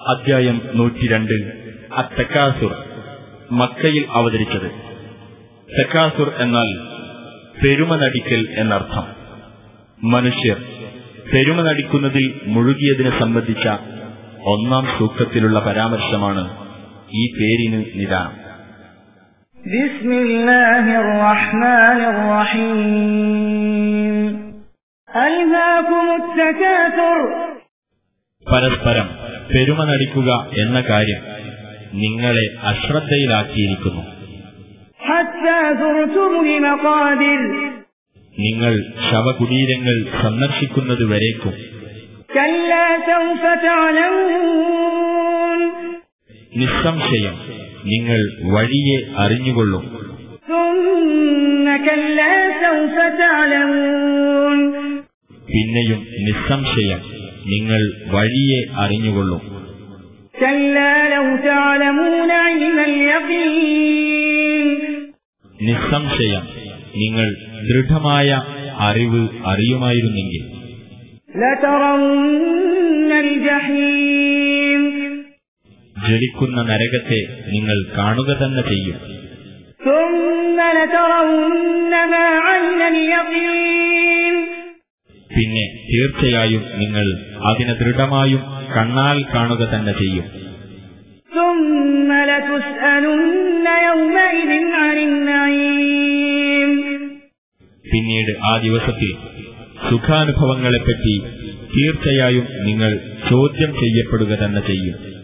അധ്യായം നൂറ്റിരണ്ട് അത്തക്കാസുർ മക്കയിൽ അവതരിച്ചത് തെക്കാസുർ എന്നാൽ പെരുമ നടിക്കൽ എന്നർത്ഥം മനുഷ്യർ പെരുമ നടിക്കുന്നതിൽ മുഴുകിയതിനെ സംബന്ധിച്ച ഒന്നാം സൂക്തത്തിലുള്ള പരാമർശമാണ് ഈ പേരിന് നിദാനം بسم الله الرحمن الرحيم ألهاكم التكاثر പരസ്പരം പെരുമ നടിക്കുക എന്ന കാര്യം നിങ്ങളെ അശ്രദ്ധയിലാക്കിയിരിക്കുന്നു حتى زرتم المقابر നിങ്ങൾ ശവകുടീരങ്ങൾ സന്ദർശിക്കുന്നതുവരേക്കും كلا سوف تعلمون നിസ്സംശയം നിങ്ങൾ വഴിയെ അറിഞ്ഞുകൊള്ളും ثم كلا سوف تعلمون പിന്നെയും നിസ്സംശയം നിങ്ങൾ വഴിയെ അറിഞ്ഞുകൊള്ളും كلا لو تعلمون علم اليقين നിസ്സംശയം നിങ്ങൾ ദൃഢമായ അറിവ് അറിയുമായിരുന്നെങ്കിൽ لترون الجحيم ജ്വലിക്കുന്ന നരകത്തെ നിങ്ങൾ കാണുക തന്നെ ചെയ്യും ثم لترونها عين اليقين പിന്നെ തീർച്ചയായും നിങ്ങൾ അതിനെ ദൃഢമായും കണ്ണാൽ കാണുക തന്നെ ചെയ്യും ثم لتسألن يومئذ عن النعيم പിന്നീട് ആ ദിവസത്തിൽ സുഖാനുഭവങ്ങളെപ്പറ്റി തീർച്ചയായും നിങ്ങൾ ചോദ്യം ചെയ്യപ്പെടുക തന്നെ ചെയ്യും